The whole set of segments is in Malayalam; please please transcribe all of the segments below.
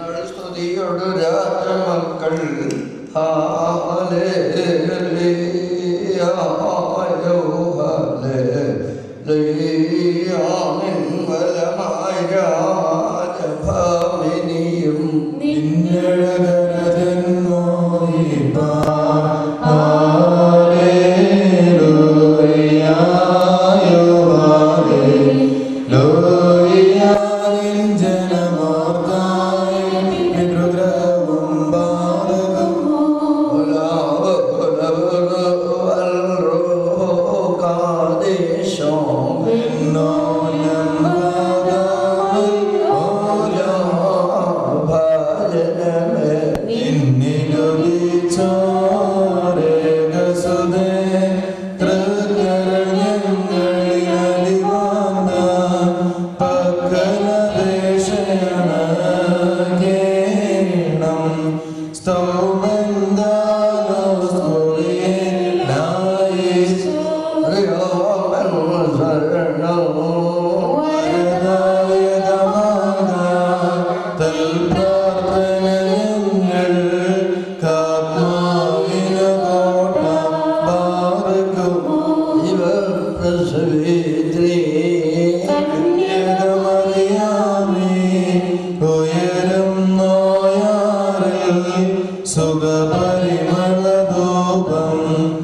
സ്തുതിയോടു രാജമക്കൾ ും സുഖപരിമളധൂപം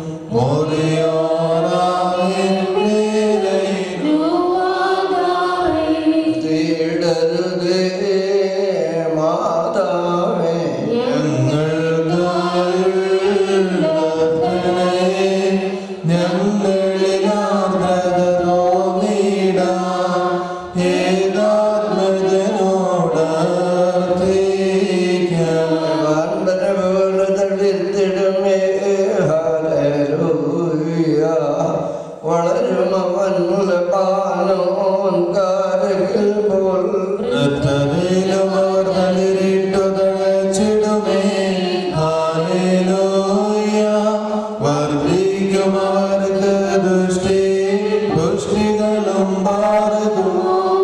മോറിയോറായി തേടരുതേ മാതാവേ വളരുമവൻ മുലപാനോൻ കാരകിൽ പോൽ ദുഷ്ടികളും ഭാരതും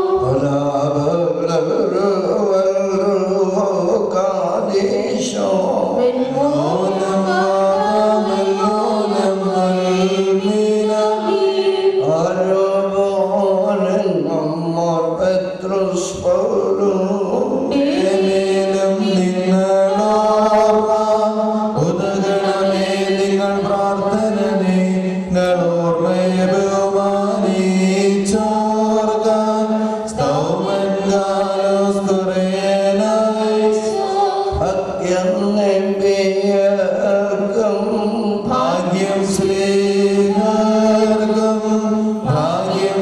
മേലും നിങ്ങളോർമ്മ ഉദകണമേ നിങ്ങൾ പ്രാർത്ഥന നിങ്ങളോർമ്മയെ ബഹുമാനിച്ചോർക്ക സ്തോമൻ കാലോസ് കുറേനായി ഭാഗ്യം ശ്രീകർഗം ഭാഗ്യം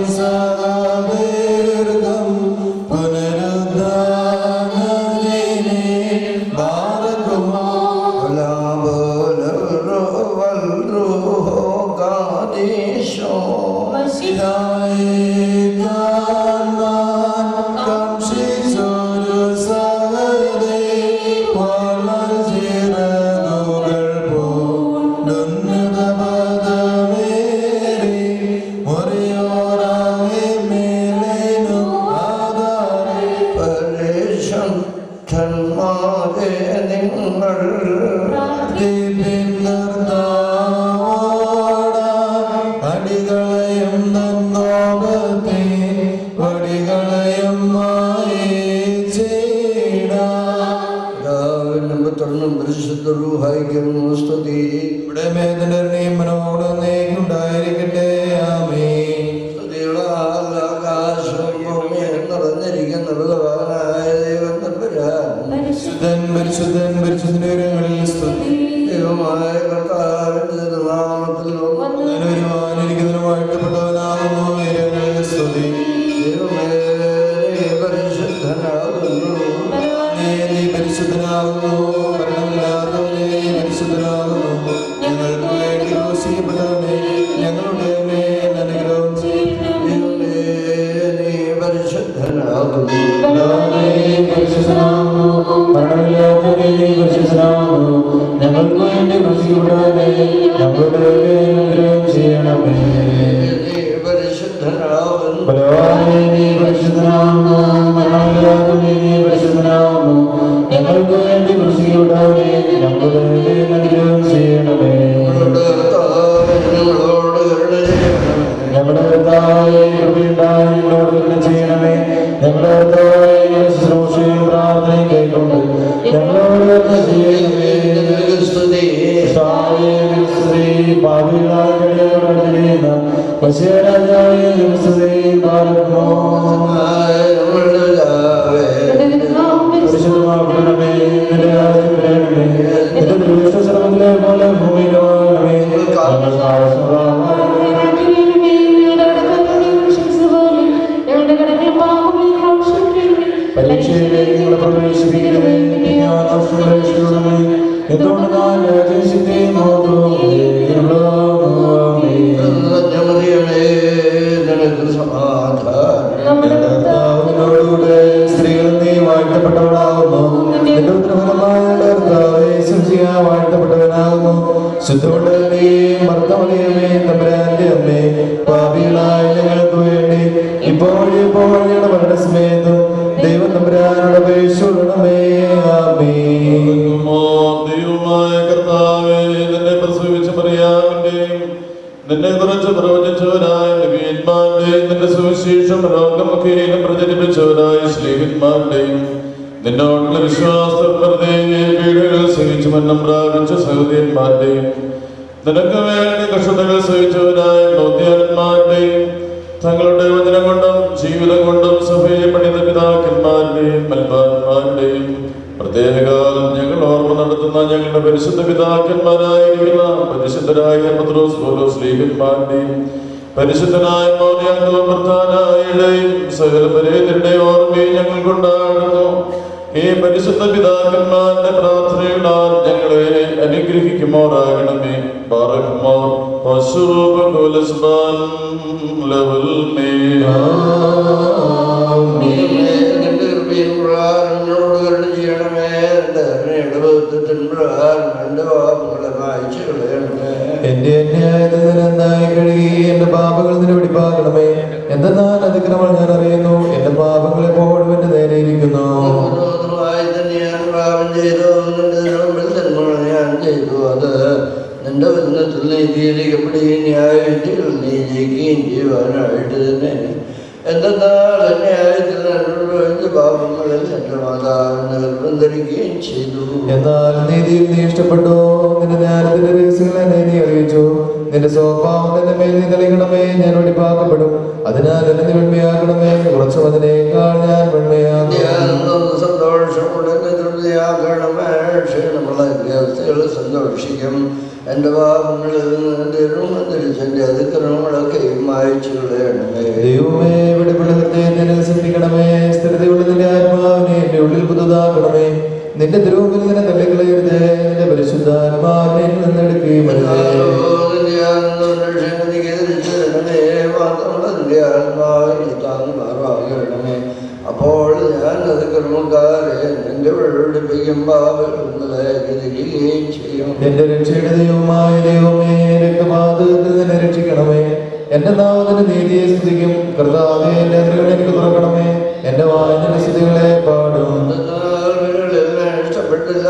സദീർഘം പുനരുദ്ധാനദിനെ ഭാരകുമാ ധന്മാരെ നിങ്ങൾ അടികളയും നന്നോപത്തെ വടികളയും പിതാവിനും പരിശുദ്ധ റൂഹായിക്കും സ്തുതി ഇവിടെ മേദനോട് ഉണ്ടായിരിക്കട്ടെ ആമേ സ്തുതികളാൽ ആകാശം ഭൂമിയും നിറഞ്ഞിരിക്കുന്ന ബലവാനായ ദൈവം തമ്പുരാൻ പരിശുദ്ധൻ പരിശുദ്ധൻ പരിശുദ്ധങ്ങളിൽ സ്തുതി ദൈവമായ കർത്താവിന്റെ നാമത്തിൽ വരുവാനിരിക്കുന്നതിനുമായിട്ടപ്പെട്ടവനാകുന്നു ഉയരങ്ങളിൽ സ്തുതി ദൈവമേ നീ പരിശുദ്ധനാകുന്നു നീ നീ പരിശുദ്ധനാകുന്നു മരണമില്ലാത്തവനെ നീ പരിശുദ്ധനാകുന്നു ഞങ്ങൾക്ക് വേണ്ടി ക്രൂശിക്കപ്പെട്ടവനെ ഞങ്ങളുടെ മേൽ അനുഗ്രഹം ചെയ്യണം ദൈവമേ നീ പരിശുദ്ധനാകുന്നു ഞങ്ങൾക്ക് വേണ്ടി ക്രൂശിക്കപ്പെട്ടവനെ ഞങ്ങളുടെ മേൽ അനുഗ്രഹം ചെയ്യണമേ നീ പരിശുദ്ധനാകുന്നു ബലവാനെ നീ പരിശുദ്ധനാകുന്നു മരണമില്ലാത്തവനെ നീ പരിശുദ്ധനാകുന്നു കൃപയുണ്ടായി ഞങ്ങളോട് കരുണ ചെയ്യണമേ ഞങ്ങളുടെ കർത്താവേ, ഞങ്ങളുടെ ശുശ്രൂഷയും പ്രാർത്ഥനയും കൈക്കൊണ്ട് ഞങ്ങളോട് കരുണ ചെയ്യണമേ സ്തുതി കർത്താവേ, സ്തുതി, പാപികളായ ഞങ്ങളോട് കഴിയുന്ന പശുരാജാവേ, സ്തുതി, പാർക്കുമോ. നമ്മളുടെ പിതാവേ, പരിശുദ്ധമാക്കണമേ, നിന്റെ രാജ്യം വരണമേ, നിന്റെ തിരുവിഷ്ട സർവ്വത്തിലെ പോലെ ഭൂമിയിലുമാകണമേ. ഞങ്ങൾക്ക് ആവശ്യമുള്ള ആഹാരം പരീക്ഷയിലേക്ക് നിങ്ങളെ പ്രവേശിപ്പിക്കണമേ ഞാൻ പ്രവേശിക്കണമേ എന്തുകൊണ്ട് ഞാൻ രാജേഷിന്റെയും സത്യമറിയമേ, നിനക്ക് സമാധാനം കർത്താവിനോടുകൂടെ സ്ത്രീകൾ നീ വാഴ്ത്തപ്പെട്ടവളാകുന്നു നിന്റെ ഉത്തരഫലമായ കർത്താവേ ശുചിയ വാഴ്ത്തപ്പെട്ടവനാകുന്നു ശുദ്ധമുള്ള നീ മർത്തമറിയമേ തമ്പുരാന്റെ അമ്മേ പാപികളായ ഞങ്ങൾക്ക് വേണ്ടി ഇപ്പോഴും ഇപ്പോൾ ഞങ്ങളുടെ മരണസമയത്തും ദൈവം തമ്പുരാനോട് അപേക്ഷിക്കണമേ ആമേൻ ദൈവമായ കർത്താവേ നിന്നെ പ്രസവിച്ച മറിയാമിന്റെയും നിന്നെ കുറിച്ച് പ്രവചിച്ചവരായ നബിയന്മാരുടെയും നിന്റെ സുവിശേഷം ലോകമുഖേന പ്രചരിപ്പിച്ചവരായ ശ്രീഹന്മാരുടെയും നിന്നോടുള്ള വിശ്വാസം വെറുതെ പീഡകൾ സഹിച്ചു മന്നം പ്രാപിച്ച സഹോദയന്മാരുടെയും നിനക്ക് വേണ്ടി കഷ്ടതകൾ സഹിച്ചവരായ ബൗദ്ധ്യന്മാരുടെയും തങ്ങളുടെ വചനം കൊണ്ടും ജീവിതം കൊണ്ടും സഭയെ പണിത പിതാക്കന്മാരുടെയും മൽപാന്മാരുടെയും പ്രത്യേക ഞങ്ങൾ ഓർമ്മ നടത്തുന്ന ഞങ്ങളുടെ പരിശുദ്ധ പിതാക്കന്മാരായിരിക്കുന്ന പരിശുദ്ധരായ പത്രോസ് പോലോസ് ലീഗന്മാരുടെയും പരിശുദ്ധനായ മൗര്യാങ്കോ പ്രധാനായുടെയും സകല പരേതരുടെ ഓർമ്മയും ഞങ്ങൾ കൊണ്ടാടുന്നു ഈ പരിശുദ്ധ പിതാക്കന്മാരുടെ പ്രാർത്ഥനകളാൽ ഞങ്ങളെ അനുഗ്രഹിക്കുമോറാകണമേ പാറക്കുമോ പശുരൂപ കുലസ്ബാൻ ലവൽ മേ നിന്റെ കൃപയും പ്രകാരം എന്നോട് കരുണ ചെയ്യണമേ എന്റെ കരുണയുടെ ബന്ധത്തിൻ പ്രകാരം എന്റെ പാപങ്ങളെ മായ്ച്ചു കളയണമേ എന്റെ അന്യായത്തിൽ നന്നായി കഴുകി എന്റെ പാപങ്ങൾ നിന്നെ വെടിപ്പാക്കണമേ എന്തെന്നാൽ അതിക്രമം ഞാൻ അറിയുന്നു എന്റെ പാപങ്ങൾ എപ്പോഴും എന്റെ നേരെ ഇരിക്കുന്നു വിരോധമായി തന്നെ ഞാൻ പാപം ചെയ്തു നിന്റെ മുമ്പിൽ തന്മ ഞാൻ ചെയ്തു അത് നിന്റെ ബന്ധത്തിൽ നീതീകരിക്കപ്പെടുകയും ന്യായവിധികൾ നീ ജയിക്കുകയും ചെയ്യുവാനായിട്ട് തന്നെ എന്തെന്നാൽ ന്യായത്തിൽ അനുഭവിച്ച പാപങ്ങളിൽ എന്റെ മാതാവിന് ഗർഭം ധരിക്കുകയും ചെയ്തു എന്നാൽ നീതിയിൽ നീ ഇഷ്ടപ്പെട്ടു നിന്റെ ജ്ഞാനത്തിന്റെ രഹസ്യങ്ങളെ നീ നീ അറിയിച്ചു നിന്റെ സ്വഭാവം എന്റെ മേൽ നീ തെളിയിക്കണമേ ഞാൻ വെടിപ്പാക്കപ്പെടും അതിനാൽ എന്നെ നീ വെണ്മയാക്കണമേ കുറച്ചു അതിനേക്കാൾ ഞാൻ വെണ്മയാകും ധ്യാനം സന്തോഷമുള്ള തൃപ്തിയാക്കണമേ ക്ഷീണമുള്ള വ്യവസ്ഥകൾ സന്തോഷിക്കും എൻ്റെ പാപങ്ങളിൽ നിന്ന് തിരുമ തിരിച്ചെൻ്റെ അതിക്രമങ്ങളൊക്കെ മായച്ചു കളയണമേ ദൈവമേ വെടിപ്പുള്ള ഹൃദയത്തെ നിരസിപ്പിക്കണമേ സ്ഥിരതയുള്ള നിന്റെ ആത്മാവിനെ എന്റെ ഉള്ളിൽ പുതുതാക്കണമേ നിന്റെ തിരുമുമ്പിൽ നിന്നെ തള്ളിക്കളയരുത് നിന്റെ പരിശുദ്ധാത്മാവിനെ നിന്നെടുക്കുകയും അരുതേ. അപ്പോൾ ഞാൻ അത് ക്രമക്കാരെ എൻ്റെ വെള്ളടിപ്പിക്കും പാപങ്ങളെതിരിക്കുകയും ചെയ്യും എന്റെ രക്ഷയുടെ ദൈവമായ ദൈവമേ രക്തപാതകത്തിൽ നിന്നെ രക്ഷിക്കണമേ എന്റെ നാമത്തിന് നീതിയെ സ്തുതിക്കും കർത്താവേ എന്റെ അതിരുകൾ എനിക്ക് തുറക്കണമേ എന്റെ വായനയുടെ സ്തുതികളെ പാടും ഇഷ്ടപ്പെട്ടില്ല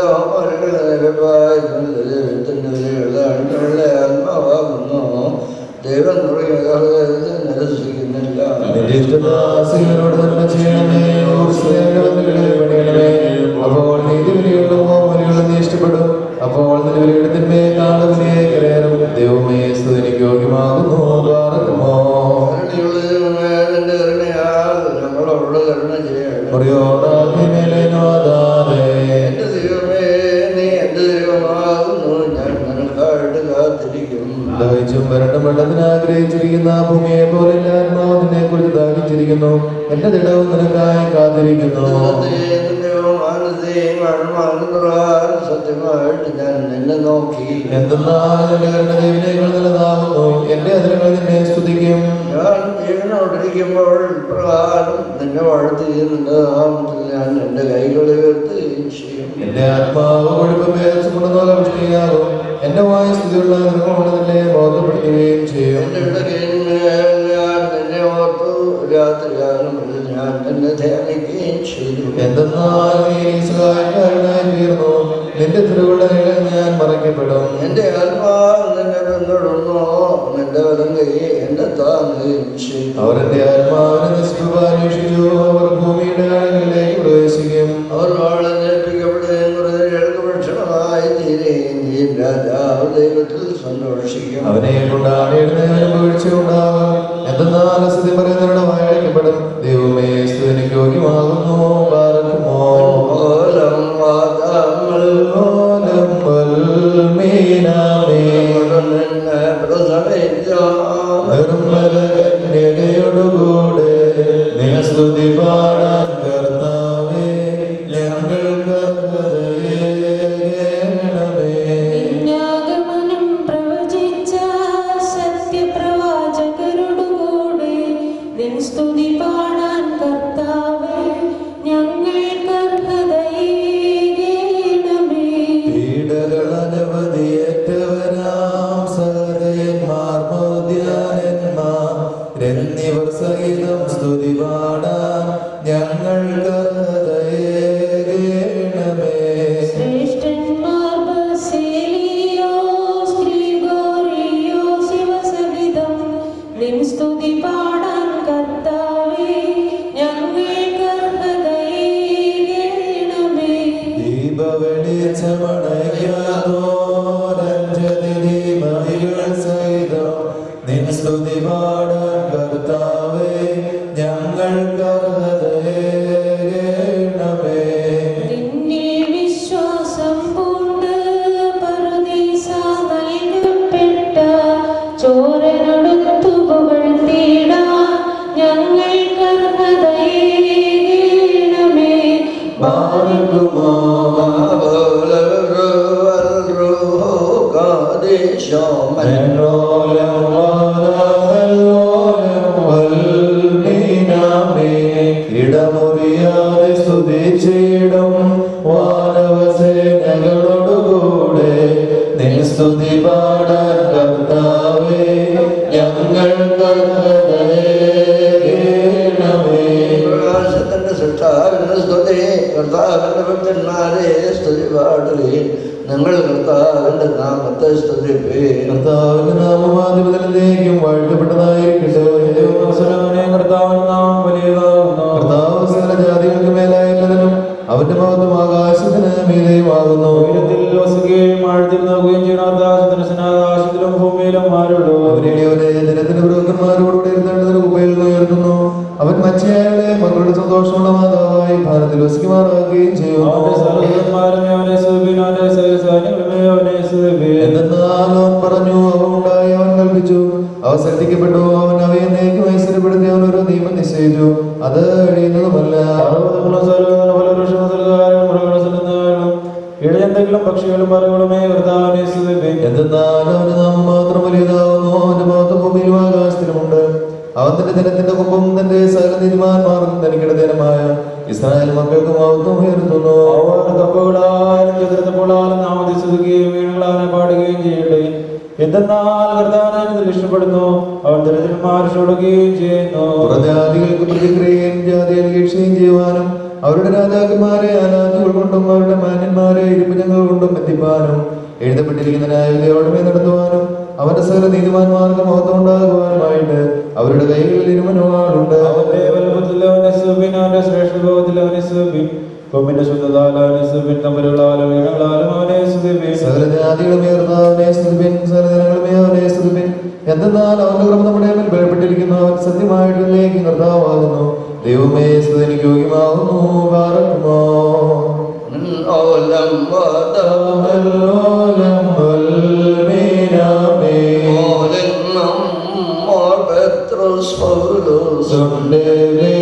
ദൈവത്തിന്റെ ആത്മാവാകുന്നു ദൈവം നിരസിക്കുന്നില്ല നിന്റെ ഇഷ്ടദാസികളോട് നന്മ ചെയ്യണമേ ഉത്സവങ്ങളുടെ വന്നുകളെ പണിയണമേ അപ്പോൾ നീതി വിലകളും ഹോമലികളും നീ ഇഷ്ടപ്പെടും അപ്പോൾ നിന്റെ വിലയിടത്തിന്മേ നാളെ വലിയ കരയറും ദൈവമേ സ്തുതിക്ക് യോഗ്യമാകുന്നു പാർക്കുമോ കരുണയുള്ള കരുണയാൽ നമ്മളോട് കരുണ ചെയ്യണം മുറിയോടാതെ എന്റെ ദൈവമേ നീ എന്റെ ദൈവമാകുന്നു ഞാൻ നിനക്കായിട്ട് കാത്തിരിക്കും ദഹിച്ചും വരണ്ടും വെള്ളത്തിന് ആഗ്രഹിച്ചിരിക്കുന്ന ഭൂമിയെ പോലെ എന്റെ ആത്മാവ് നിന്നെ കുറിച്ച് ദാഹിച്ചിരിക്കുന്നു എന്റെ ദിടവും നിനക്കായി കാത്തിരിക്കുന്നു സത്യമായിട്ട് ഞാൻ നിന്നെ നോക്കി എന്തെന്നാൽ എന്റെ കരുണ ദൈവനേക്കാൾ നല്ലതാകുന്നു എന്റെ അതിരുകൾ നിന്നെ സ്തുതിക്കും ഞാൻ ജീവനോടിരിക്കുമ്പോൾ പ്രകാരം നിന്നെ വാഴ്ത്തി നിന്റെ നാമത്തിൽ ഞാൻ എന്റെ കൈകളെ ഉയർത്തുകയും ചെയ്യും എന്റെ ആത്മാവ് കൊഴുപ്പ് പേരച്ചുകൊണ്ടുള്ള വിഷ്ണിയാകും എന്റെ വായ സ്ഥിതിയുള്ള ഗൃഹമുള്ള നിന്നെ ബോധപ്പെടുത്തുകയും ചെയ്യും എന്റെ ഇടകന്മേൽ ഞാൻ നിന്നെ ഓർത്തു രാത്രിയാകുമ്പോൾ ഞാൻ എന്നെ ധ്യാനിക്കുകയും ചെയ്തു എന്തെന്നാൽ നീ സഹായക്കാരനായി തീർന്നു നിന്റെ തിരുവുള്ള നിഴൽ ഞാൻ മറയ്ക്കപ്പെടും എന്റെ ആത്മാവ് നിന്നെ പിന്തുടർന്നു നിന്റെ വലം കൈ എന്നെ താങ്ങുകയും ചെയ്തു അവർ എന്റെ ആത്മാവിനെ നിഷ്പ്രഭാന്വേഷിച്ചു അവർ ഭൂമിയുടെ ആഴങ്ങളിലേക്ക് പ്രവേശിക്കും അവർ വാളഞ്ഞേൽപ്പിക്കപ്പെടുകയും കുറുതലുകൾക്ക് ഭക്ഷണമായി തീരുകയും ചെയ്യും രാജാവ് ദൈവത്തിൽ സന്തോഷിക്കും അവനെ കൊണ്ടാണ് എഴുന്നേലും വീഴ്ചയുണ്ടാകും എന്തെന്നാൽ അസത്യം പറയുന്നവരുടെ വാഴയ്ക്കപ്പെടും ദൈവമേ സ്തുതിക്ക് യോഗ്യമാകുന്നു പാർക്കുമോ ഓലം വാദാമൽ ഓലം വൽമീനാമേ നിന്നെ പ്രസവിക്കാം നിർമ്മല കന്യകയോടുകൂടെ നിന സ്തുതി പാടാൻ കർത്താവേ ഞങ്ങൾക്ക് വിജ്ഞാഗമനം പ്രവചിച്ച സത്യപ്രവാചകരോടുകൂടെ നിൻ സ്തുതി പാടാൻ കർത്താവേ ഞങ്ങൾക്ക് അർഹതയേകണമേ പീഡകൾ അനവധിയേറ്റവരാം സഹൃദയന്മാർ മോദ്യാനന്മാർ എന്നിവർ സഹിതം സ്തുതി പാടാൻ ഞങ്ങൾക്ക് അർഹതയേകണമേ ശ്രേഷ്ഠന്മാർ ബസേലിയോസ്, ഗ്രിഗോറിയോസ് ശിവസഹിതം നിൻ സ്തുതി പാടാൻ കർത്താവേ ഞങ്ങൾക്ക് അർഹതയേകണമേ ദീപവെളിച്ചമണയ്ക്കാതോരഞ്ജതി ദീപവികൾ സഹിതം നിൻ സ്തുതി പാടാൻ കർത്താവേ ഞങ്ങൾക്ക് അർഹതയേകണമേ നിന്നിൽ വിശ്വാസം പൂണ്ട് പറുദീസ നൽകപ്പെട്ട ചോരനൊടുത്തു പുകഴ്ത്തിയിടാൻ ഞങ്ങൾക്ക് അർഹതയേകണമേ ബാലകുമാ എന്നോലം വാദാലോലം വൽമീനാമേ ഇടമുറിയാതെ സ്തുതിച്ചിടും വാനവസേനകളോടുകൂടെ നിൻ സ്തുതി പാടാൻ കർത്താവേ ഞങ്ങൾക്ക് അർഹതയേകണമേ. പ്രകാശത്തിന്റെ സൃഷ്ടാവിന്റെ സ്തുതി കർത്താവിന്റെ ഭക്തന്മാരെ സ്തുതി പാടുകയും നിങ്ങൾ കർത്താവിന്റെ നാമത്തെ സ്തുതിപ്പേൻ കർത്താവിന്റെ നാമമാധിപതിലേക്കും വാഴ്ത്തപ്പെട്ടതായിരിക്കട്ടെ കർത്താവ് സകല ജാതികൾക്ക് മേലായുള്ളതിനും അവന്റെ മഹത്വം ആകാശത്തിന് മീതെയുമാകുന്നു അവനെ ജനത്തിന്റെ പുരോഹിതന്മാരോടുകൂടെ ഇരുന്നതിന് ഉപയിൽ ഉയർത്തുന്നു അവൻ മച്ചയായാലെ മക്കളുടെ സന്തോഷമുള്ള മാതാവായി ഭാരതത്തിൽ വസിക്കുമാറാക്കുകയും ചെയ്യുന്നു എന്തെന്നാൽ അവൻ പറഞ്ഞു അവ ഉണ്ടായി അവൻ കൽപ്പിച്ചു അവ ശ്രദ്ധിക്കപ്പെട്ടു അവൻ അവയെ നേക്കും ഐശ്വര്യപ്പെടുത്തി അവൻ ഒരു നിയമം നിശ്ചയിച്ചു അത് കഴിയുന്നതുമല്ല ഇഴജന്തുക്കളും പക്ഷികളും മരങ്ങളുമേ കർത്താവിനെ സ്തുതിപ്പേ എന്തെന്നാൽ അവന്റെ നാമം മാത്രം വലിയതാവുന്നു അവന്റെ മഹത്വം ഭൂമിയിലും ആകാശത്തിലുമുണ്ട് അവൻ തന്റെ ജനത്തിന്റെ കുമ്പും തന്റെ സകല നീതിമാന്മാർക്കും തനിക്കിട ജനമായ ഇസ്രായേൽ മക്കൾക്ക് മഹത്വം ഉയർത്തുന്നു അവർ കപ്പുകളാലും ചതുരത്തപ്പോളാലും നാമത്തെ സ്തുതിക്കുകയും വീണുകളാലും പാടുകയും ചെയ്യട്ടെ എന്തെന്നാൽ കർത്താവിനെ ഇഷ്ടപ്പെടുന്നു അവൻ ദരിദ്രന്മാരോടുകയും ചെയ്യുന്നു പുറജാതികൾക്ക് പ്രതിക്രിയയും ജാതിയിൽ വീഴ്ചയും ചെയ്യുവാനും അവരുടെ രാജാക്കന്മാരെ അനാഥുകൾ കൊണ്ടും അവരുടെ മാന്യന്മാരെ ഇരുപുജങ്ങൾ കൊണ്ടും ബന്ധിപ്പാനും എഴുതപ്പെട്ടിരിക്കുന്ന ന്യായവിധിയോടമേ നടത്തുവാനും അവന്റെ സകല നീതിമാന്മാർക്ക് മഹത്വം ഉണ്ടാകുവാനുമായിട്ട് അവരുടെ കൈകളിൽ ഇരുമനവാളുണ്ട് അവന്റെ വലുപ്പത്തിൽ അവനെ സ്തുതിപ്പിൻ അവന്റെ ശ്രേഷ്ഠഭാവത്തിൽ അവനെ സ്തുതിപ്പിൻ കൊമ്പിന്റെ ശുദ്ധതാൽ അവനെ സ്തുതിപ്പിൻ തമ്പലുകളാലും വീണകളാലും അവനെ സ്തുതിപ്പിൻ സകല ജാതികളും അവനെ സ്തുതിപ്പിൻ സകല ജനങ്ങളുമേ അവനെ സ്തുതിപ്പിൻ എന്തെന്നാൽ അവന്റെ കൃപ നമ്മുടെ മേൽ ബലപ്പെട്ടിരിക്കുന്നു അവൻ സത്യമായിട്ടുള്ളേക്ക് കർത്താവാകുന്നു ദൈവമേ സ്തുതിക്ക് യോഗ്യമാകുന്നു പാർക്കുമോ ഓലം വാദാമൽ ഓലം വൽമീനാമേ ഓലെന്നും ഓർ പെത്രോസ് പൗലോസ് സുണ്ടേലേ